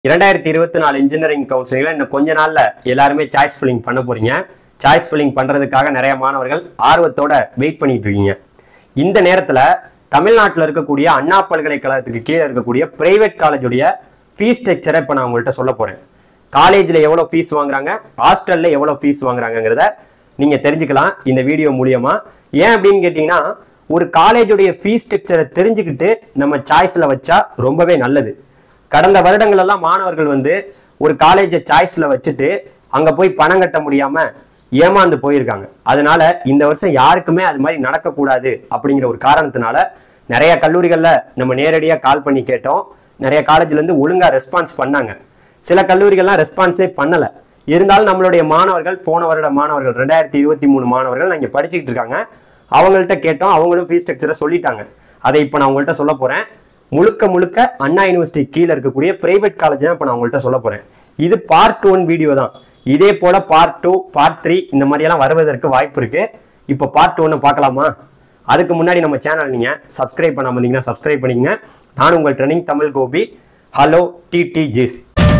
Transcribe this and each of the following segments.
இரண்டாயிரத்தி இருபத்தி நாலு இன்ஜினியரிங் கவுன்சிலிங்ல இன்னும் கொஞ்ச நாள்ல எல்லாருமே சாய்ஸ் ஃபில்லிங் பண்ண போறீங்க சாய்ஸ் ஃபில்லிங் பண்றதுக்காக நிறைய மாணவர்கள் ஆர்வத்தோட வெயிட் பண்ணிட்டு இருக்கீங்க இந்த நேரத்துல தமிழ்நாட்டில் இருக்கக்கூடிய அண்ணா பல்கலைக்கழகத்துக்கு கீழே இருக்கக்கூடிய பிரைவேட் காலேஜுடைய ஃபீஸ் ஸ்ட்ரக்சரை இப்போ நான் உங்கள்கிட்ட சொல்ல போறேன் காலேஜில் எவ்வளோ ஃபீஸ் வாங்குறாங்க ஹாஸ்டலில் எவ்வளோ ஃபீஸ் வாங்குறாங்கங்கிறத நீங்க தெரிஞ்சுக்கலாம் இந்த வீடியோ மூலியமா ஏன் அப்படின்னு கேட்டிங்கன்னா ஒரு காலேஜுடைய ஃபீஸ் ஸ்ட்ரக்சரை தெரிஞ்சுக்கிட்டு நம்ம சாய்ஸ்ல வச்சா ரொம்பவே நல்லது கடந்த வருடங்கள் எல்லாம் மாணவர்கள் வந்து ஒரு காலேஜை சாய்ஸ்ல வச்சுட்டு அங்க போய் பணம் கட்ட முடியாம ஏமாந்து போயிருக்காங்க அதனால இந்த வருஷம் யாருக்குமே அது மாதிரி நடக்கக்கூடாது அப்படிங்கிற ஒரு காரணத்தினால நிறைய கல்லூரிகள்ல நம்ம நேரடியா கால் பண்ணி கேட்டோம் நிறைய காலேஜ்ல இருந்து ஒழுங்கா ரெஸ்பான்ஸ் பண்ணாங்க சில கல்லூரிகள்லாம் ரெஸ்பான்ஸே பண்ணல இருந்தாலும் நம்மளுடைய மாணவர்கள் போன வருட மாணவர்கள் ரெண்டாயிரத்தி இருபத்தி மூணு மாணவர்கள் இங்க படிச்சுக்கிட்டு இருக்காங்க அவங்கள்ட்ட கேட்டோம் அவங்களும் ஃபீஸ் ஸ்ட்ரக்சரை சொல்லிட்டாங்க அதை இப்போ நான் உங்கள்கிட்ட சொல்ல போறேன் முழுக்க முழுக்க அண்ணா யூனிவர்சிட்டி கீழே இருக்கக்கூடிய பிரைவேட் காலேஜ் தான் இப்போ நான் உங்கள்கிட்ட சொல்ல போறேன் இது பார்ட் ஒன் வீடியோ தான் இதே போல பார்ட் டூ பார்ட் த்ரீ இந்த மாதிரியெல்லாம் வருவதற்கு வாய்ப்பு இருக்கு இப்போ பார்ட் ஒன்று பார்க்கலாமா அதுக்கு முன்னாடி நம்ம சேனல் நீங்க சப்ஸ்கிரைப் பண்ணாம இருந்தீங்கன்னா சப்ஸ்கிரைப் பண்ணிக்கங்க நான் உங்கள் ட்ரெனிங் தமிழ் கோபி ஹலோ டிடி ஜேசி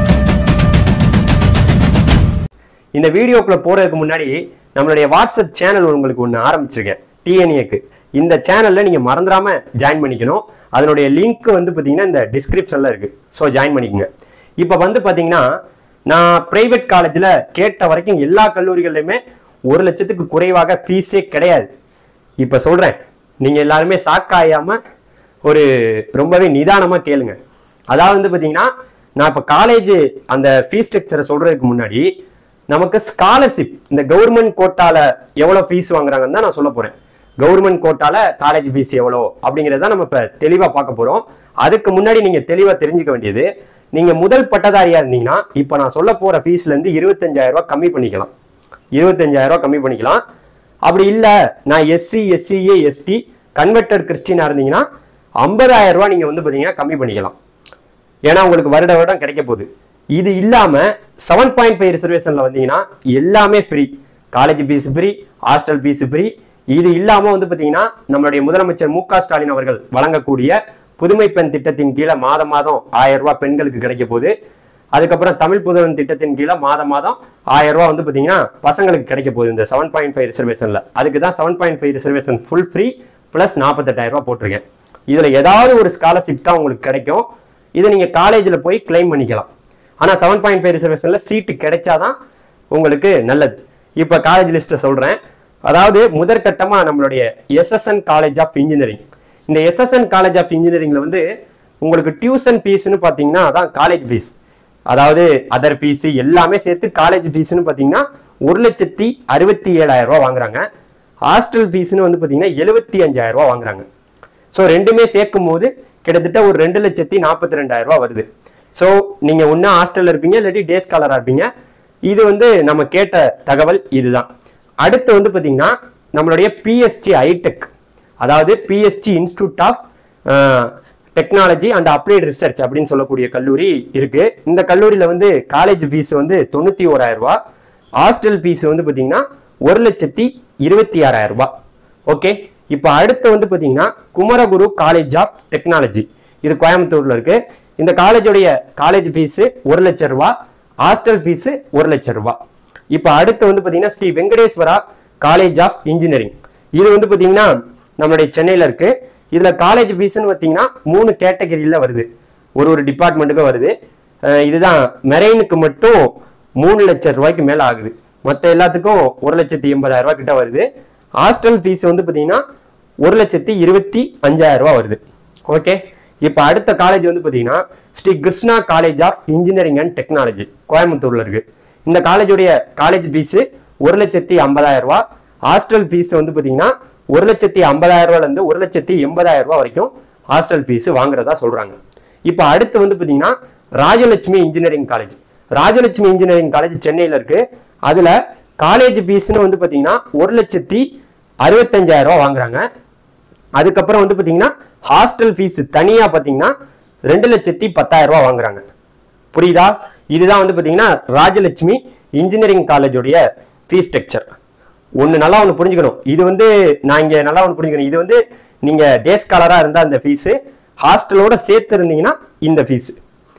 இந்த வீடியோக்குள்ள போறதுக்கு முன்னாடி நம்மளுடைய வாட்ஸ்அப் சேனல் உங்களுக்கு ஒன்று ஆரம்பிச்சிருக்கேன் டிஎன்ஏக்கு இந்த சேனல்ல நீங்க மறந்துடாம ஜாயின் பண்ணிக்கணும் அதனுடைய லிங்க் வந்து பாத்தீங்கன்னா இந்த டிஸ்கிரிப்ஷன்ல இருக்கு ஸோ ஜாயின் பண்ணிக்கங்க இப்போ வந்து பாத்தீங்கன்னா நான் பிரைவேட் காலேஜில் கேட்ட வரைக்கும் எல்லா கல்லூரிகள்லையுமே ஒரு லட்சத்துக்கு குறைவாக ஃபீஸே கிடையாது இப்போ சொல்றேன் நீங்க எல்லாருமே சாக்காயாம ஒரு ரொம்பவே நிதானமா கேளுங்க அதாவது வந்து பாத்தீங்கன்னா நான் இப்போ காலேஜ் அந்த ஃபீஸ் ஸ்ட்ரக்சரை சொல்றதுக்கு முன்னாடி நமக்கு ஸ்காலர்ஷிப் இந்த கவர்மெண்ட் கோட்டால எவ்வளவு ஃபீஸ் வாங்குறாங்கன்னு தான் நான் சொல்ல போறேன் கவர்மெண்ட் கோட்டால காலேஜ் ஃபீஸ் எவ்வளோ அப்படிங்கறத நம்ம இப்ப தெளிவா பார்க்க போறோம் அதுக்கு முன்னாடி நீங்க தெளிவா தெரிஞ்சுக்க வேண்டியது நீங்க முதல் பட்டதாரியா இருந்தீங்கன்னா இப்ப நான் சொல்ல போற ஃபீஸ்ல இருந்து இருபத்தஞ்சாயிரம் ரூபாய் கம்மி பண்ணிக்கலாம் இருபத்தஞ்சாயிரம் ரூபாய் கம்மி பண்ணிக்கலாம் அப்படி இல்ல நான் எஸ்சி எஸ்சிஏ எஸ்டி கன்வெர்டட் கிறிஸ்டினா இருந்தீங்கன்னா ஐம்பதாயிரம் ரூபாய் நீங்க வந்து பாத்தீங்கன்னா கம்மி பண்ணிக்கலாம் ஏன்னா உங்களுக்கு வருட வருடம் கிடைக்க போகுது இது இல்லாம செவன் பாயிண்ட் ஃபைவ் ரிசர்வேஷன்ல வந்தீங்கன்னா எல்லாமே free college fees free hostel fees free இது இல்லாம வந்து பாத்தீங்கன்னா நம்மளுடைய முதலமைச்சர் மு க ஸ்டாலின் அவர்கள் வழங்கக்கூடிய புதுமை பெண் திட்டத்தின் கீழே மாதம் மாதம் ஆயிரம் ரூபாய் பெண்களுக்கு கிடைக்க போகுது அதுக்கப்புறம் தமிழ் புதல்வன் திட்டத்தின் கீழே மாதம் மாதம் ஆயிரம் ரூபாய் வந்து பாத்தீங்கன்னா பசங்களுக்கு கிடைக்க போகுது இந்த செவன் பாயிண்ட் ஃபைவ் ரிசர்வேஷன்ல அதுக்கு தான் seven point five reservation full free plus நாற்பத்தெட்டாயிரம் ரூபாய் போட்டிருக்கேன் இதுல ஏதாவது ஒரு ஸ்காலர்ஷிப் தான் உங்களுக்கு கிடைக்கும் இதை நீங்க காலேஜ்ல போய் கிளைம் பண்ணிக்கலாம் ஆனா செவன் பாயிண்ட் ஃபைவ் ரிசர்வேஷன்ல சீட்டு கிடைச்சாதான் உங்களுக்கு நல்லது இப்ப காலேஜ் லிஸ்ட்டை சொல்றேன் அதாவது முதற்கட்டமா நம்மளுடைய எஸ்எஸ்என் காலேஜ் ஆஃப் இன்ஜினியரிங் இந்த எஸ்எஸ்என் காலேஜ் ஆஃப் இன்ஜினியரிங்ல வந்து உங்களுக்கு டியூஷன் ஃபீஸ்னு பாத்தீங்கன்னா அதான் காலேஜ் ஃபீஸ் அதாவது அதர் ஃபீஸ் எல்லாமே சேர்த்து காலேஜ் ஃபீஸ்னு பாத்தீங்கன்னா ஒரு லட்சத்தி அறுபத்தி ஏழாயிரம் ரூபாய் வாங்குறாங்க ஹாஸ்டல் ஃபீஸ்னு வந்து பாத்தீங்கன்னா எழுபத்தி அஞ்சாயிரம் ரூபாய் வாங்குறாங்க ஸோ ரெண்டுமே சேர்க்கும் போது கிட்டத்தட்ட ஒரு ரெண்டு லட்சத்தி நாற்பத்தி ரெண்டாயிரம் ரூபாய் வருது ஸோ நீங்க ஒன்றா ஹாஸ்டல்ல இருப்பீங்க இல்லாட்டி டே ஸ்காலரா இருப்பீங்க இது வந்து நம்ம கேட்ட தகவல் இதுதான் அடுத்து வந்து பாத்தீங்கன்னா நம்மளுடைய பிஎஸ்டி ஐடெக் அதாவது PSG institute of technology and applied research அப்படின்னு சொல்லக்கூடிய கல்லூரி இருக்கு இந்த கல்லூரியில வந்து காலேஜ் ஃபீஸ் வந்து தொண்ணூத்தி ஓராயிரம் ரூபாய் ஹாஸ்டல் ஃபீஸ் வந்து பாத்தீங்கன்னா ஒரு லட்சத்தி இருபத்தி ஆறாயிரம் ரூபாய் ஓகே இப்போ அடுத்து வந்து பாத்தீங்கன்னா குமரகுரு காலேஜ் ஆஃப் டெக்னாலஜி இது கோயம்புத்தூர்ல இருக்கு இந்த காலேஜோடைய காலேஜ் ஃபீஸ் ஒரு லட்சம் ரூபாய் ஹாஸ்டல் ஃபீஸ் ஒரு லட்சம் ரூபாய் இப்போ அடுத்து வந்து பாத்தீங்கன்னா Sri Venkateswara college of engineering இது வந்து பாத்தீங்கன்னா நம்மளுடைய சென்னையில இருக்கு இதுல காலேஜ் ஃபீஸ்னு பார்த்தீங்கன்னா மூணு கேட்டகரியில வருது ஒரு ஒரு டிபார்ட்மெண்ட்டுக்கும் வருது அஹ் இதுதான் மெரெயினுக்கு மட்டும் மூணு லட்சம் ரூபாய்க்கு மேல ஆகுது மற்ற எல்லாத்துக்கும் ஒரு லட்சத்தி எண்பதாயிரம் ரூபாய் கிட்ட வருது ஹாஸ்டல் ஃபீஸ் வந்து பாத்தீங்கன்னா ஒரு லட்சத்தி இருபத்தி அஞ்சாயிரம் ரூபாய் வருது ஓகே இப்போ அடுத்த காலேஜ் வந்து பாத்தீங்கன்னா Sri Krishna college of engineering and technology கோயம்புத்தூர்ல இருக்கு இந்த காலேஜுடைய காலேஜ் ஃபீஸ் ஒரு லட்சத்தி ஐம்பதாயிரம் ரூபாய் ஹாஸ்டல் ஃபீஸ் வந்து பாத்தீங்கன்னா ஒரு லட்சத்தி ஐம்பதாயிரம் ரூபாயில இருந்து ஒரு லட்சத்தி எண்பதாயிரம் ரூபாய் வரைக்கும் ஹாஸ்டல் ஃபீஸ் வாங்குறதா சொல்றாங்க இப்போ அடுத்து வந்து பாத்தீங்கன்னா Rajalakshmi engineering college Rajalakshmi engineering college சென்னையில இருக்கு அதுல காலேஜ் ஃபீஸ்னு வந்து பாத்தீங்கன்னா ஒரு லட்சத்தி அறுபத்தஞ்சாயிரம் ரூபாய் வாங்குறாங்க அதுக்கப்புறம் வந்து பாத்தீங்கன்னா ஹாஸ்டல் ஃபீஸ் தனியா பாத்தீங்கன்னா ரெண்டு லட்சத்தி பத்தாயிரம் ரூபாய் வாங்குறாங்க புரியுதா இதுதான் வந்து பாத்தீங்கன்னா ராஜலட்சுமி இன்ஜினியரிங் காலேஜோடைய ஃபீஸ் ஸ்ட்ரக்சர் ஒன்று நல்லா ஒன்று புரிஞ்சுக்கணும் இது வந்து நான் இங்கே நல்லா ஒன்று புரிஞ்சுக்கணும் இது வந்து நீங்கள் டே ஸ்காலராக இருந்தால் அந்த ஃபீஸு ஹாஸ்டலோட சேர்த்து இருந்தீங்கன்னா இந்த ஃபீஸ்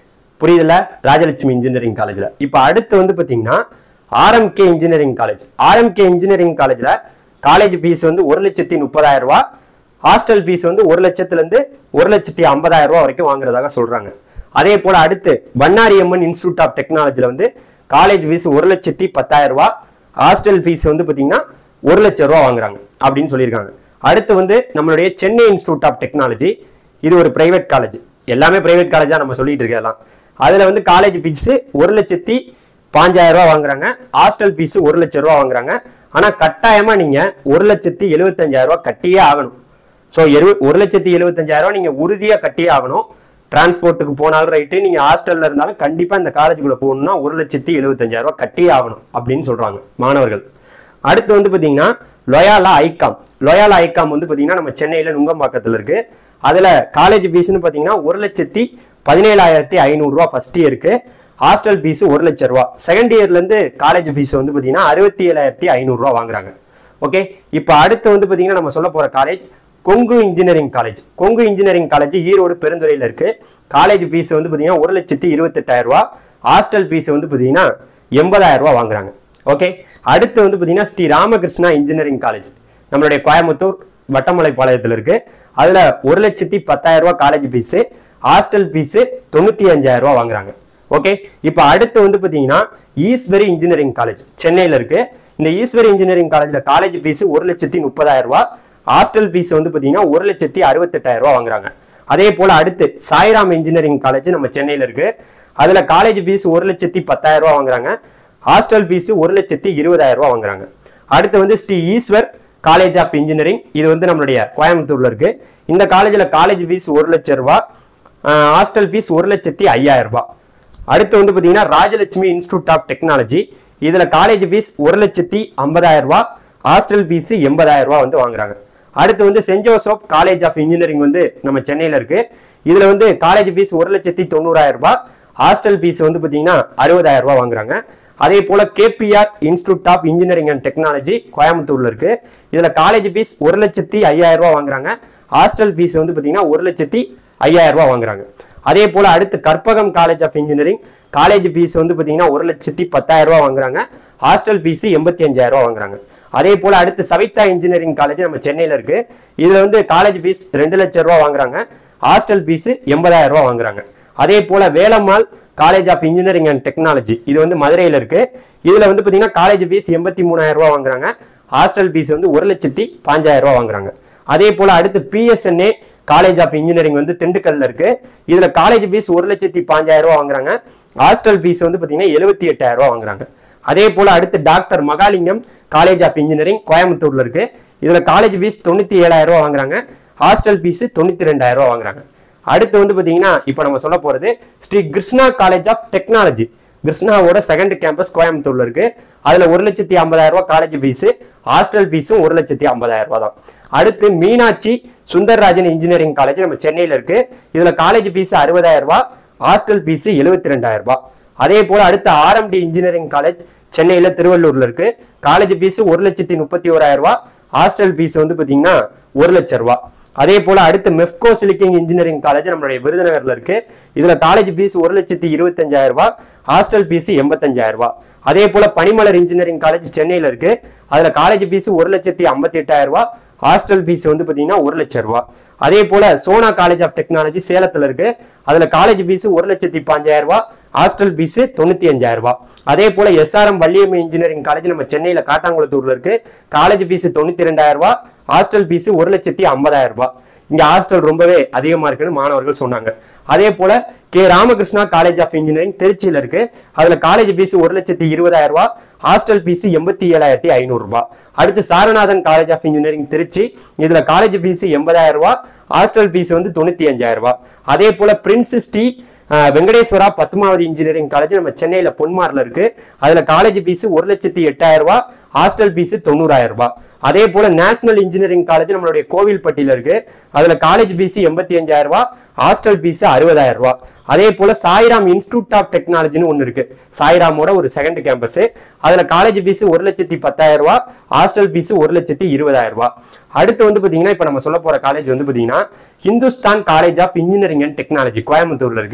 புரியுதுல ராஜலட்சுமி இன்ஜினியரிங் காலேஜ்ல இப்போ அடுத்து வந்து பாத்தீங்கன்னா RMK engineering college RMK engineering காலேஜ்ல காலேஜ் ஃபீஸ் வந்து ஒரு லட்சத்தி முப்பதாயிரம் ரூபாய் ஹாஸ்டல் ஃபீஸ் வந்து ஒரு லட்சத்துல இருந்து ஒரு லட்சத்தி ஐம்பதாயிரம் ரூபாய் வரைக்கும் வாங்குறதாக சொல்றாங்க அதே போல அடுத்து பண்ணாரி அம்மன் இன்ஸ்டியூட் ஆஃப் டெக்னாலஜில வந்து காலேஜ் ஃபீஸ் ஒரு லட்சத்தி பத்தாயிரம் ரூபாய் ஹாஸ்டல் ஃபீஸ் வந்து பாத்தீங்கன்னா ஒரு லட்சம் ரூபாய் வாங்குறாங்க அப்படின்னு சொல்லியிருக்காங்க அடுத்து வந்து நம்மளுடைய சென்னை இன்ஸ்டியூட் ஆஃப் டெக்னாலஜி இது ஒரு பிரைவேட் காலேஜ் எல்லாமே பிரைவேட் காலேஜா நம்ம சொல்லிட்டு இருக்கலாம் அதுல வந்து காலேஜ் ஃபீஸ் ஒரு லட்சத்தி பாஞ்சாயிரம் ரூபாய் வாங்குறாங்க ஹாஸ்டல் ஃபீஸ் ஒரு லட்சம் ரூபாய் வாங்குறாங்க ஆனா கட்டாயமா நீங்க ஒரு லட்சத்தி எழுபத்தஞ்சாயிரம் ரூபாய் கட்டியே ஆகணும் ஸோ எரு ஒரு லட்சத்தி எழுபத்தஞ்சாயிரம் ரூபாய் நீங்க உறுதியா கட்டியே ஆகணும் டிரான்ஸ்போர்ட்டுக்கு போனாலும் ரைட்டு நீங்க ஹாஸ்டல்ல இருந்தாலும் கண்டிப்பா இந்த காலேஜுக்குள்ள போகணும்னா ஒரு லட்சத்தி எழுபத்தஞ்சாயிரம் ரூபாய் கட்டியே ஆகணும் அப்படின்னு சொல்றாங்க மாணவர்கள் அடுத்து வந்து பாத்தீங்கன்னா லொயாலா ஐகாம் லொயாலா ஐகாம் வந்து பாத்தீங்கன்னா நம்ம சென்னையில நுங்கம்பாக்கத்துல இருக்கு அதுல காலேஜ் ஃபீஸ்னு பாத்தீங்கன்னா ஒரு லட்சத்தி பதினேழாயிரத்தி ஐநூறு ரூபா ஃபர்ஸ்ட் இயருக்கு ஹாஸ்டல் ஃபீஸ் ஒரு லட்சம் ரூபா செகண்ட் இயர்ல இருந்து காலேஜ் ஃபீஸ் வந்து பாத்தீங்கன்னா அறுபத்தி ஏழாயிரத்தி ஐநூறு ரூபா வாங்குறாங்க ஓகே இப்போ அடுத்து வந்து பாத்தீங்கன்னா நம்ம சொல்ல போற college Kongu engineering college Kongu engineering college Erode பெருந்துறையில இருக்கு காலேஜ் ஃபீஸ் வந்து பாத்தீங்கன்னா ஒரு லட்சத்தி இருபத்தெட்டாயிரம் ரூபா ஹாஸ்டல் ஃபீஸ் வந்து பாத்தீங்கன்னா எண்பதாயிரம் ரூபா வாங்குறாங்க ஓகே அடுத்து வந்து பாத்தீங்கன்னா ஸ்ரீ ராமகிருஷ்ணா இன்ஜினியரிங் காலேஜ் நம்மளுடைய கோயம்புத்தூர் வட்டமலைப்பாளையத்தில் இருக்கு அதுல ஒரு லட்சத்தி பத்தாயிரம் ரூபாய் காலேஜ் ஃபீஸ் ஹாஸ்டல் ஃபீஸ் தொண்ணூத்தி அஞ்சாயிரம் ரூபாய் வாங்குறாங்க ஓகே இப்போ அடுத்து வந்து பாத்தீங்கன்னா ஈஸ்வரி இன்ஜினியரிங் காலேஜ் சென்னையில இருக்கு இந்த ஈஸ்வரி இன்ஜினியரிங் காலேஜ்ல காலேஜ் ஃபீஸ் ஒரு லட்சத்தி முப்பதாயிரம் ரூபாய் ஹாஸ்டல் ஃபீஸ் வந்து பாத்தீங்கன்னா ஒரு லட்சத்தி அறுபத்தெட்டாயிரம் ரூபாய் வாங்குறாங்க அதே போல அடுத்து சாய்ராம் இன்ஜினியரிங் காலேஜ் நம்ம சென்னையில இருக்கு அதுல காலேஜ் ஃபீஸ் ஒரு லட்சத்தி பத்தாயிரம் ரூபாய் வாங்குறாங்க ஹாஸ்டல் ஃபீஸ் ஒரு லட்சத்தி இருபதாயிரம் ரூபாய் வாங்குறாங்க அடுத்து வந்து Sri Eshwar college of engineering இது வந்து நம்மளுடைய கோயம்புத்தூர்ல இருக்கு இந்த காலேஜ்ல காலேஜ் ஃபீஸ் ஒரு லட்சம் ரூபாய் ஹாஸ்டல் ஃபீஸ் ஒரு லட்சத்தி ஐயாயிரம் ரூபாய் அடுத்து வந்து பாத்தீங்கன்னா ராஜலட்சுமி இன்ஸ்டியூட் ஆஃப் டெக்னாலஜி இதுல காலேஜ் ஃபீஸ் ஒரு லட்சத்தி ஐம்பதாயிரம் ரூபாய் ஹாஸ்டல் ஃபீஸ் எண்பதாயிரம் ரூபாய் வந்து வாங்குறாங்க அடுத்து வந்து saint Joseph college of engineering வந்து நம்ம சென்னையில இருக்கு இதுல வந்து காலேஜ் ஃபீஸ் ஒரு லட்சத்தி தொண்ணூறாயிரம் ரூபாய் ஹாஸ்டல் ஃபீஸ் வந்து பாத்தீங்கன்னா அறுபதாயிரம் ரூபாய் வாங்குறாங்க அதே போல KPR institute of engineering and technology கோயம்புத்தூர்ல இருக்கு இதுல காலேஜ் ஃபீஸ் ஒரு லட்சத்தி ஐயாயிரம் ரூபாய் வாங்குறாங்க ஹாஸ்டல் ஃபீஸ் வந்து பாத்தீங்கன்னா ஒரு லட்சத்தி ஐயாயிரம் ரூபாய் வாங்குறாங்க அதே போல அடுத்து Karpagam college of engineering college fees வந்து பாத்தீங்கன்னா ஒரு லட்சத்தி பத்தாயிரம் ரூபாய் வாங்குறாங்க ஹாஸ்டல் ஃபீஸ் எண்பத்தி அஞ்சாயிரம் ரூபாய் வாங்குறாங்க அதே போல அடுத்து சவிதா இன்ஜினியரிங் காலேஜ் நம்ம சென்னையில இருக்கு இதுல வந்து காலேஜ் ஃபீஸ் ரெண்டு லட்சம் ரூபாய் வாங்குறாங்க ஹாஸ்டல் ஃபீஸ் எண்பதாயிரம் ரூபாய் வாங்குறாங்க அதே போல Velammal college of engineering and technology இது வந்து மதுரையில இருக்கு இதுல வந்து பாத்தீங்கன்னா காலேஜ் ஃபீஸ் எண்பத்தி மூணாயிரம் ரூபாய் வாங்குறாங்க ஹாஸ்டல் ஃபீஸ் வந்து ஒரு லட்சத்தி பாஞ்சாயிரம் ரூபாய் வாங்குறாங்க அதே போல அடுத்து பிஎஸ்என்ஏ காலேஜ் ஆஃப் இன்ஜினியரிங் வந்து திண்டுக்கல்ல இருக்கு இதுல காலேஜ் ஃபீஸ் ஒரு லட்சத்தி பாஞ்சாயிரம் ரூபாய் வாங்குறாங்க ஹாஸ்டல் ஃபீஸ் வந்து பாத்தீங்கன்னா எழுபத்தி எட்டாயிரம் ரூபாய் வாங்குறாங்க அதே போல அடுத்து doctor Mahalingam college of engineering கோயம்புத்தூர்ல இருக்கு இதுல காலேஜ் ஃபீஸ் தொண்ணூத்தி ஏழாயிரம் ரூபாய் வாங்குறாங்க ஹாஸ்டல் ஃபீஸ் தொண்ணூத்தி ரெண்டாயிரம் ரூபாய் வாங்குறாங்க அடுத்து வந்து பாத்தீங்கன்னா இப்போ நம்ம சொல்ல போறது Sri Krishna college of technology கிருஷ்ணாவோட செகண்ட் கேம்பஸ் கோயம்புத்தூர்ல இருக்கு அதுல ஒரு லட்சத்தி ஐம்பதாயிரம் ரூபாய் காலேஜ் ஃபீஸ் ஹாஸ்டல் ஃபீஸும் ஒரு லட்சத்தி ஐம்பதாயிரம் ரூபாய் தான் அடுத்து மீனாட்சி சுந்தர்ராஜன் இன்ஜினியரிங் காலேஜ் நம்ம சென்னையில இருக்கு இதுல காலேஜ் ஃபீஸ் அறுபதாயிரம் ரூபாய் ஹாஸ்டல் ஃபீஸ் எழுபத்தி ரெண்டாயிரம் ரூபாய் அதே போல அடுத்து ஆர்எம்டி இன்ஜினியரிங் காலேஜ் சென்னையில திருவள்ளூர்ல இருக்கு காலேஜ் ஃபீஸ் ஒரு லட்சத்தி முப்பத்தி ஓராயிரம் ரூபாய் ஹாஸ்டல் ஃபீஸ் வந்து பாத்தீங்கன்னா ஒரு லட்சம் ரூபாய் அதே போல அடுத்து மெஃப்கோ சிலிக்கிங் இன்ஜினியரிங் காலேஜ் நம்மளுடைய விருதுநகர்ல இருக்கு இதுல காலேஜ் ஃபீஸ் ஒரு லட்சத்தி இருபத்தஞ்சாயிரம் ரூபாய் ஹாஸ்டல் ஃபீஸ் எண்பத்தஞ்சாயிரம் ரூபாய் அதே போல பனிமலர் இன்ஜினியரிங் காலேஜ் சென்னையில இருக்கு அதுல காலேஜ் ஃபீஸ் ஒரு லட்சத்தி ஐம்பத்தி எட்டாயிரம் ரூபாய் ஹாஸ்டல் ஃபீஸ் வந்து பாத்தீங்கன்னா ஒரு லட்சம் ரூபாய் அதே போல சோனா காலேஜ் ஆஃப் டெக்னாலஜி சேலத்துல இருக்கு அதுல காலேஜ் ஃபீஸ் ஒரு லட்சத்தி பாஞ்சாயிரம் ரூபாய் ஹாஸ்டல் ஃபீஸ் தொண்ணூத்தி அஞ்சாயிரம் ரூபாய் அதே போல எஸ்ஆர்எம் வள்ளியம்மை இன்ஜினியரிங் காலேஜ் நம்ம சென்னையில காட்டாங்குளத்தூர்ல இருக்கு காலேஜ் ஃபீஸ் தொண்ணூத்தி ரெண்டாயிரம் ரூபாய் ஹாஸ்டல் ஃபீஸ் ஒரு லட்சத்தி ஐம்பதாயிரம் ரூபாய் இங்க ஹாஸ்டல் ரொம்பவே அதிகமா இருக்குன்னு மாணவர்கள் சொன்னாங்க அதே போல K Ramakrishna college of engineering திருச்சியில இருக்கு அதுல காலேஜ் ஃபீஸ் ஒரு லட்சத்தி இருபதாயிரம் ரூபாய் ஹாஸ்டல் ஃபீஸ் எண்பத்தி ஏழாயிரத்தி ஐநூறு ரூபாய் அடுத்து Saranathan college of engineering Trichy இதுல காலேஜ் ஃபீஸ் எண்பதாயிரம் ரூபாய் ஹாஸ்டல் ஃபீஸ் வந்து தொண்ணூத்தி அஞ்சாயிரம் ரூபாய் அதே போல prince Sri ah, Venkateswara Padmavathy engineering college நம்ம சென்னையில பொன்மார்ல இருக்கு அதுல காலேஜ் ஃபீஸ் ஒரு லட்சத்தி எட்டாயிரம் ரூபாய் ஹாஸ்டல் ஃபீஸ் தொண்ணூறாயிரம் ரூபாய் அதே போல நேஷனல் இன்ஜினியரிங் காலேஜ் நம்மளுடைய கோவில்பட்டியில இருக்கு அதுல காலேஜ் ஃபீஸ் எண்பத்தி அஞ்சாயிரம் ரூபாய் ஹாஸ்டல் ஃபீஸ் அறுபதாயிரம் ரூபாய் அதே போல சாய்ராம் இன்ஸ்டியூட் ஆஃப் டெக்னாலஜின்னு ஒன்னு இருக்கு சாய்ராமோட ஒரு செகண்ட் கேம்பஸ் அதுல காலேஜ் ஃபீஸ் ஒரு லட்சத்தி பத்தாயிரம் ரூபாய் ஹாஸ்டல் ஃபீஸ் ஒரு லட்சத்தி இருபதாயிரம் ரூபாய் அடுத்து வந்து பாத்தீங்கன்னா இப்ப நம்ம சொல்ல போற காலேஜ் வந்து பாத்தீங்கன்னா Hindustan college of engineering and technology கோயம்புத்தூர்ல இருக்கு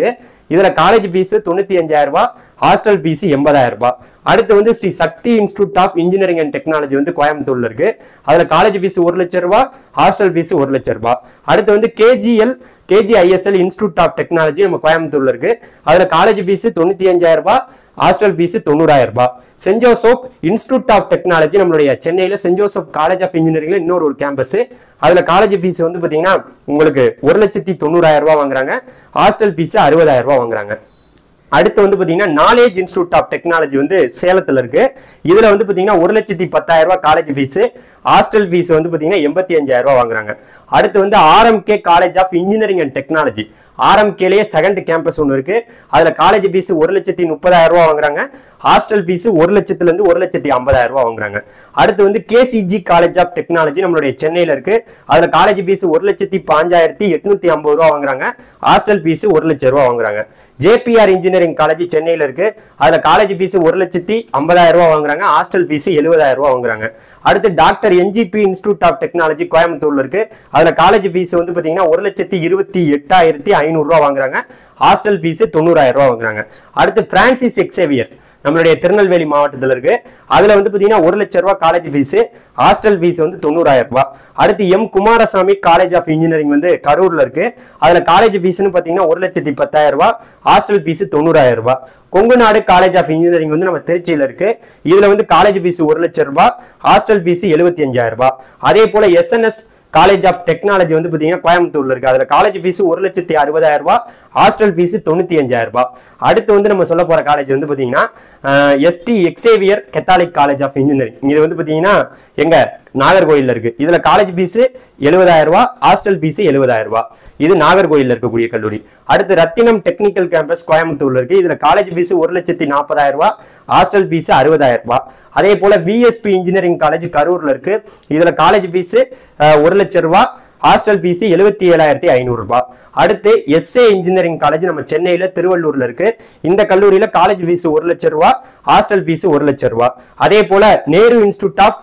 இதுல காலேஜ் ஃபீஸ் தொண்ணூத்தி அஞ்சாயிரம் ரூபாய் ஹாஸ்டல் ஃபீஸ் எண்பதாயிரம் ரூபாய் அடுத்து வந்து Sri Sakthi institute of engineering and technology வந்து கோயம்புத்தூர்ல இருக்கு அதுல காலேஜ் ஃபீஸ் ஒரு லட்சம் ரூபாய் ஹாஸ்டல் ஃபீஸ் ஒரு லட்சம் ரூபாய் அடுத்து வந்து KGL KGISL institute of technology நம்ம கோயம்புத்தூர்ல இருக்கு அதுல காலேஜ் ஃபீஸ் தொண்ணூத்தி அஞ்சாயிரம் ரூபாய் ஹாஸ்டல் ஃபீஸ் தொண்ணூறாயிரம் ரூபாய் saint Joseph institute of technology நம்மளுடைய சென்னையில சென்ட் ஜோசப் காலேஜ் ஆஃப் இன்ஜினியரிங்ல இன்னொரு ஒரு கேம்பஸ் அதுல காலேஜ் ஃபீஸ் வந்து பாத்தீங்கன்னா உங்களுக்கு ஒரு லட்சத்தி தொண்ணூறாயிரம் ரூபாய் வாங்குறாங்க ஹாஸ்டல் ஃபீஸ் அறுபதாயிரம் ரூபாய் வாங்குறாங்க அடுத்து வந்து பாத்தீங்கன்னா நாலேஜ் இன்ஸ்டியூட் ஆஃப் டெக்னாலஜி வந்து சேலத்துல இருக்கு இதுல வந்து பாத்தீங்கன்னா ஒரு லட்சத்தி பத்தாயிரம் ரூபாய் காலேஜ் ஃபீஸ் ஹாஸ்டல் ஃபீஸ் வந்து பாத்தீங்கன்னா எண்பத்தி அஞ்சாயிரம் ரூபாய் வாங்குறாங்க அடுத்து வந்து RMK college of engineering and technology ஆர்எம்கேலேயே செகண்ட் கேம்பஸ் ஒன்று இருக்கு அதுல காலேஜ் ஃபீஸ் ஒரு லட்சத்தி முப்பதாயிரம் ரூபாய் வாங்குறாங்க ஹாஸ்டல் ஃபீஸ் ஒரு லட்சத்துல இருந்து ஒரு லட்சத்தி ஐம்பதாயிரம் ரூபாய் வாங்குறாங்க அடுத்து வந்து கேசிஜி காலேஜ் ஆஃப் டெக்னாலஜி நம்மளுடைய சென்னையில இருக்கு அதுல காலேஜ் ஃபீஸ் ஒரு லட்சத்தி பாஞ்சாயிரத்தி எட்நூத்தி ஐம்பது ரூபா வாங்குறாங்க ஹாஸ்டல் ஃபீஸ் ஒரு லட்சம் ரூபா வாங்குறாங்க ஜேபிஆர் இன்ஜினியரிங் காலேஜ் சென்னையில இருக்கு அதுல காலேஜ் ஃபீஸ் ஒரு லட்சத்தி ஐம்பதாயிரம் ரூபாய் வாங்குறாங்க ஹாஸ்டல் ஃபீஸ் எழுபதாயிரம் ரூபாய் வாங்குறாங்க அடுத்து doctor NGP institute of technology கோயம்புத்தூர்ல இருக்கு அதுல காலேஜ் ஃபீஸ் வந்து பாத்தீங்கன்னா ஒரு லட்சத்தி இருபத்தி எட்டாயிரத்தி ஐநூறு ரூபாய் வாங்குறாங்க ஹாஸ்டல் ஃபீஸ் தொண்ணூறாயிரம் ரூபாய் வாங்குறாங்க அடுத்து பிரான்சிஸ் எக்ஸேவியர் நம்மளுடைய திருநெல்வேலி மாவட்டத்தில் இருக்கு அதுல வந்து பாத்தீங்கன்னா ஒரு லட்சம் ரூபாய் காலேஜ் ஃபீஸ் ஹாஸ்டல் ஃபீஸ் வந்து தொண்ணூறாயிரம் ரூபாய் அடுத்து M Kumarasamy college of engineering வந்து கரூர்ல இருக்கு அதுல காலேஜ் ஃபீஸ்னு பாத்தீங்கன்னா ஒரு லட்சத்தி பத்தாயிரம் ரூபாய் ஹாஸ்டல் ஃபீஸ் தொண்ணூறாயிரம் ரூபாய் கொங்கு நாடு காலேஜ் ஆஃப் இன்ஜினியரிங் வந்து நம்ம திருச்சியில இருக்கு இதுல வந்து காலேஜ் ஃபீஸ் ஒரு லட்சம் ரூபாய் ஹாஸ்டல் ஃபீஸ் எழுபத்தி அஞ்சாயிரம் ரூபாய் அதே போல எஸ்என்எஸ் காலேஜ் ஆஃப் டெக்னாலஜி வந்து பாத்தீங்கன்னா கோயம்புத்தூர்ல இருக்கு அதுல காலேஜ் ஃபீஸ் ஒரு லட்சத்தி அறுபதாயிரம் ரூபாய் ஹாஸ்டல் ஃபீஸ் தொண்ணூத்தி அஞ்சாயிரம் ரூபாய் அடுத்து வந்து நம்ம சொல்ல போற காலேஜ் வந்து பாத்தீங்கன்னா ST Xavier catholic college of engineering இது வந்து பாத்தீங்கன்னா எங்க நாகர்கோயில்ல இருக்கு இதுல காலேஜ் ஃபீஸ் எழுபதாயிரம் ரூபாய் ஹாஸ்டல் ஃபீஸ் எழுபதாயிரம் ரூபாய் இது நாகர்கோயில்ல இருக்கக்கூடிய கல்லூரி அடுத்து ரத்தினம் டெக்னிக்கல் கேம்பஸ் கோயம்புத்தூர்ல இருக்கு இதுல காலேஜ் ஃபீஸ் ஒரு லட்சத்தி நாற்பதாயிரம் ரூபாய் ஹாஸ்டல் ஃபீஸ் அறுபதாயிரம் ரூபாய் அதே போல பிஎஸ்பி இன்ஜினியரிங் காலேஜ் கரூர்ல இருக்கு இதுல காலேஜ் ஃபீஸ் ஒரு லட்சம் ரூபாய் ஹாஸ்டல் ஃபீஸ் எழுபத்தி ஏழாயிரத்தி ஐநூறு ரூபாய் அடுத்து எஸ்ஏ இன்ஜினியரிங் காலேஜ் நம்ம சென்னையில திருவள்ளூர்ல இருக்கு இந்த கல்லூரியில காலேஜ் ஃபீஸ் ஒரு லட்சம் ரூபாய் ஹாஸ்டல் ஃபீஸ் ஒரு லட்சம் ரூபாய் அதே போல Nehru institute of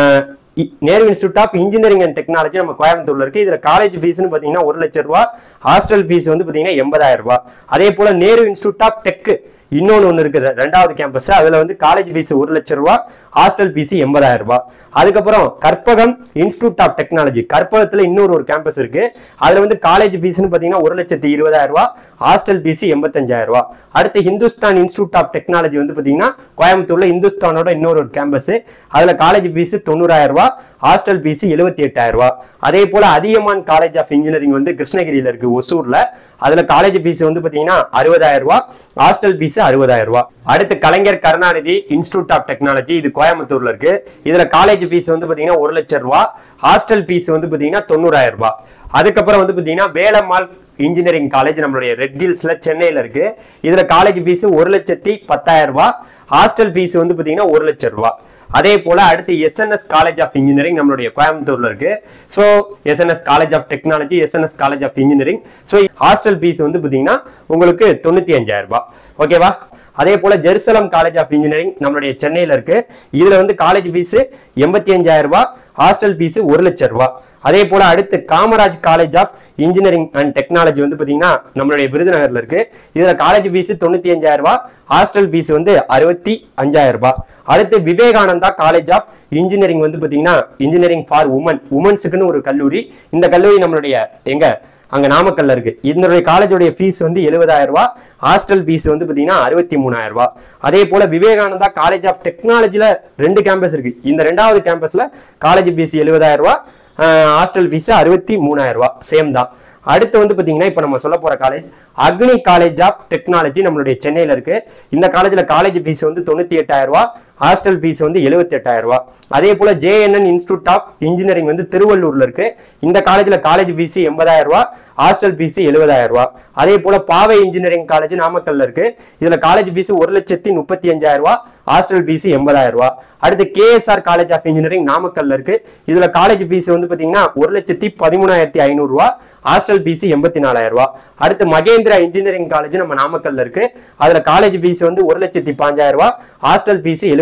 Nehru institute of engineering and technology நம்ம கோயம்புத்தூர்ல இருக்கு இதுல காலேஜ் ஃபீஸ்னு பாத்தீங்கன்னா ஒரு லட்சம் ரூபாய் ஹாஸ்டல் ஃபீஸ் வந்து பாத்தீங்கன்னா எண்பதாயிரம் ரூபாய் அதே போல நேரு இன்ஸ்டியூட் ஆஃப் டெக் இன்னொன்னு ஒன்று இருக்குது ரெண்டாவது கேம்பஸ் அதுல வந்து காலேஜ் ஃபீஸ் ஒரு லட்சம் ரூபாய் ஹாஸ்டல் ஃபீஸ் எண்பதாயிரம் ரூபாய் அதுக்கப்புறம் கற்பகம் இன்ஸ்டியூட் ஆஃப் டெக்னாலஜி கற்பகத்துல இன்னொரு ஒரு கேம்பஸ் இருக்கு அதுல வந்து காலேஜ் ஃபீஸ்னு பாத்தீங்கன்னா ஒரு லட்சத்தி இருபதாயிரம் ரூபாய் ஹாஸ்டல் ஃபீஸ் எண்பத்தஞ்சாயிரம் ரூபாய் அடுத்து ஹிந்துஸ்தான் இன்ஸ்டியூட் ஆஃப் டெக்னாலஜி வந்து பாத்தீங்கன்னா கோயம்புத்தூர்ல இந்துஸ்தானோட இன்னொரு ஒரு கேம்பஸ் அதுல காலேஜ் ஃபீஸ் தொண்ணூறாயிரம் ரூபாய் ஹாஸ்டல் ஃபீஸ் எழுபத்தி எட்டாயிரம் ரூபாய் அதே போல அதியமான் காலேஜ் ஆஃப் இன்ஜினியரிங் வந்து கிருஷ்ணகிரியில இருக்கு ஒசூர்ல அதுல காலேஜ் ஃபீஸ் வந்து பாத்தீங்கன்னா அறுபதாயிரம் ரூபாய் ஹாஸ்டல் ஃபீஸ் அறுபதாயிரம் ரூபாய் அடுத்து Kalaignar Karunanidhi institute of technology இது கோயம்புத்தூர்ல இருக்கு இதுல காலேஜ் ஃபீஸ் வந்து பாத்தீங்கன்னா ஒரு லட்சம் ரூபாய் ஹாஸ்டல் ஃபீஸ் வந்து பாத்தீங்கன்னா தொண்ணூறாயிரம் ரூபாய் அதுக்கப்புறம் வந்து பாத்தீங்கன்னா வேலம்மாள் இன்ஜினியரிங் காலேஜ் நம்மளுடைய ரெட் ஹில்ஸ்ல சென்னையில இருக்கு இதுல காலேஜ் ஃபீஸ் ஒரு லட்சத்தி பத்தாயிரம் ரூபாய் ஹாஸ்டல் ஃபீஸ் வந்து பாத்தீங்கன்னா ஒரு லட்சம் ரூபாய் அதே போல அடுத்து எஸ்என்எஸ் காலேஜ் ஆஃப் இன்ஜினியரிங் நம்மளுடைய கோயம்புத்தூர்ல இருக்கு so SNS college of technology SNS college of engineering so hostel fees வந்து பாத்தீங்கன்னா உங்களுக்கு தொண்ணூத்தி அஞ்சாயிரம் ரூபாய் ஓகேவா அதே போல ஜெருசலம் காலேஜ் ஆஃப் இன்ஜினியரிங் நம்மளுடைய சென்னையில இருக்கு இதுல வந்து காலேஜ் ஃபீஸ் எண்பத்தி அஞ்சாயிரம் ரூபாய் ஹாஸ்டல் ஃபீஸ் ஒரு லட்சம் ரூபாய் அதே போல அடுத்து Kamaraj college of engineering and technology வந்து பாத்தீங்கன்னா நம்மளுடைய விருதுநகர்ல இருக்கு இதுல காலேஜ் ஃபீஸ் தொண்ணூத்தி அஞ்சாயிரம் ரூபாய் ஹாஸ்டல் ஃபீஸ் வந்து அறுபத்தி அஞ்சாயிரம் ரூபாய் அடுத்து விவேகானந்தா காலேஜ் ஆஃப் இன்ஜினியரிங் வந்து பாத்தீங்கன்னா இன்ஜினியரிங் ஃபார் உமன் உமன்ஸுக்குன்னு ஒரு கல்லூரி இந்த கல்லூரி நம்மளுடைய எங்க அங்க நாமக்கல்ல இருக்கு இதனுடைய காலேஜோடைய ஃபீஸ் வந்து எழுபதாயிரம் ரூபாய் ஹாஸ்டல் ஃபீஸ் வந்து பாத்தீங்கன்னா அறுபத்தி மூணாயிரம் ரூபாய் அதே போல விவேகானந்தா காலேஜ் ஆஃப் டெக்னாலஜில ரெண்டு கேம்பஸ் இருக்கு இந்த ரெண்டாவது கேம்பஸ்ல காலேஜ் ஃபீஸ் எழுபதாயிரம் ரூபாய் ஹாஸ்டல் ஃபீஸ் அறுபத்தி மூணாயிரம் ரூபாய் சேம் தான் அடுத்து வந்து பாத்தீங்கன்னா இப்போ நம்ம சொல்ல போற காலேஜ் அக்னி காலேஜ் ஆஃப் டெக்னாலஜி நம்மளுடைய சென்னையில இருக்கு இந்த காலேஜ்ல காலேஜ் ஃபீஸ் வந்து தொண்ணூத்தி எட்டாயிரம் ரூபாய் ஹாஸ்டல் ஃபீஸ் வந்து எழுபத்தி எட்டாயிரம் ரூபாய் அதே போல ஜேஎன்என் இன்ஸ்டியூட் ஆஃப் இன்ஜினியரிங் வந்து திருவள்ளூர்ல இருக்கு இந்த காலேஜ்ல காலேஜ் ஃபீஸ் எண்பதாயிரம் ரூபாய் ஹாஸ்டல் ஃபீஸ் எழுபதாயிரம் ரூபாய் அதே போல பாவை இன்ஜினியரிங் காலேஜ் நாமக்கல்ல இருக்கு இதுல காலேஜ் ஃபீஸ் ஒரு லட்சத்தி முப்பத்தி அஞ்சாயிரம் ரூபாய் ஹாஸ்டல் ஃபீஸ் எண்பதாயிரம் ரூபாய் அடுத்து கேஎஸ்ஆர் காலேஜ் ஆஃப் இன்ஜினியரிங் நாமக்கல்ல இருக்கு இதுல காலேஜ் ஃபீஸ் வந்து பாத்தீங்கன்னா ஒரு லட்சத்தி பதிமூணாயிரத்தி ஐநூறு ரூபாய் ஹாஸ்டல் ஃபீஸ் எண்பத்தி நாலாயிரம் ரூபாய் அடுத்து மகேந்திரா இன்ஜினியரிங் காலேஜ் நம்ம நாமக்கல்ல இருக்கு அதுல காலேஜ் ஃபீஸ் வந்து ஒரு லட்சத்தி பாஞ்சாயிரம் ரூபாய் ஹாஸ்டல் ஃபீஸ் எழுபத்தி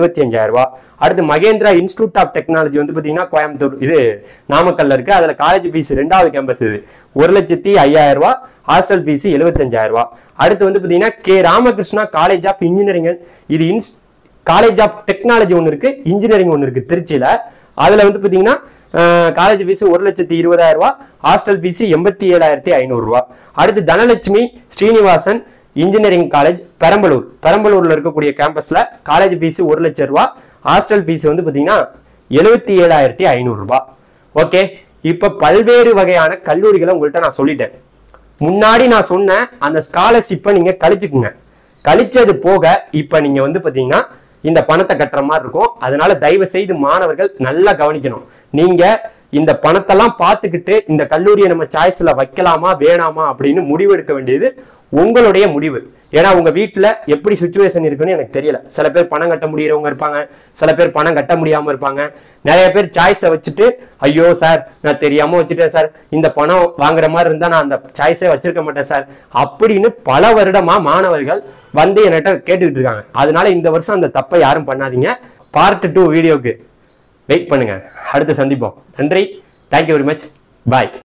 இருபத்தி அஞ்சாயிரம் ரூபாய் அடுத்து மகேந்திரா இன்ஸ்டியூட் ஆஃப் டெக்னாலஜி வந்து பார்த்தீங்கன்னா கோயம்புத்தூர் இது நாமக்கல்ல இருக்கு அதுல காலேஜ் ஃபீஸ் ரெண்டாவது கேம்பஸ் இது ஒரு லட்சத்தி ஐயாயிரம் ரூபாய் ஹாஸ்டல் ஃபீஸ் எழுபத்தஞ்சாயிரம் ரூபாய் அடுத்து வந்து பார்த்தீங்கன்னா K Ramakrishna college of engineering இது இன்ஸ் காலேஜ் ஆஃப் டெக்னாலஜி ஒன்று இருக்கு இன்ஜினியரிங் ஒன்று இருக்கு திருச்சியில அதுல வந்து பார்த்தீங்கன்னா காலேஜ் ஃபீஸ் ஒரு லட்சத்தி இருபதாயிரம் ரூபாய் ஹாஸ்டல் ஃபீஸ் எண்பத்தி ஏழாயிரத்தி ஐநூறு ரூபாய் அடுத்து தனலட்சுமி ஸ்ரீனிவாசன் இன்ஜினியரிங் காலேஜ் பெரம்பலூர் பெரம்பலூர்ல இருக்கக்கூடிய கேம்பஸ்ல காலேஜ் ஃபீஸ் ஒரு லட்சம் ரூபாய் ஹாஸ்டல் ஃபீஸ் வந்து பார்த்தீங்கன்னா எழுபத்தி ஏழாயிரத்தி ஐநூறு ரூபாய் ஓகே இப்ப பல்வேறு வகையான கல்லூரிகளை உங்கள்கிட்ட நான் சொல்லிட்டேன் முன்னாடி நான் சொன்ன அந்த ஸ்காலர்ஷிப்பை நீங்க கழிச்சுக்குங்க கழிச்சது போக இப்ப நீங்க வந்து பாத்தீங்கன்னா இந்த பணத்தை கட்டுற மாதிரி இருக்கும் அதனால தயவு செய்து மாணவர்கள் நல்லா கவனிக்கணும் நீங்க இந்த பணத்தெல்லாம் பார்த்துக்கிட்டு இந்த கல்லூரியை நம்ம சாய்ஸ்ல வைக்கலாமா வேணாமா அப்படின்னு முடிவெடுக்க வேண்டியது உங்களுடைய முடிவு ஏன்னா உங்க வீட்டுல எப்படி சுச்சுவேஷன் இருக்குன்னு எனக்கு தெரியல சில பேர் பணம் கட்ட முடியறவங்க இருப்பாங்க சில பேர் பணம் கட்ட முடியாம இருப்பாங்க நிறைய பேர் சாய்ஸை வச்சுட்டு ஐயோ சார் நான் தெரியாம வச்சுட்டேன் சார் இந்த பணம் வாங்குற மாதிரி இருந்தா நான் அந்த சாய்ஸே வச்சிருக்க மாட்டேன் சார் அப்படின்னு பல வருடமா மாணவர்கள் வந்து என்கிட்ட கேட்டுக்கிட்டு இருக்காங்க அதனால இந்த வருஷம் அந்த தப்பை யாரும் பண்ணாதீங்க பார்ட் டூ வீடியோக்கு வெயிட் பண்ணுங்க அடுத்து சந்திப்போம் நன்றி தேங்க்யூ வெரி மச் பாய்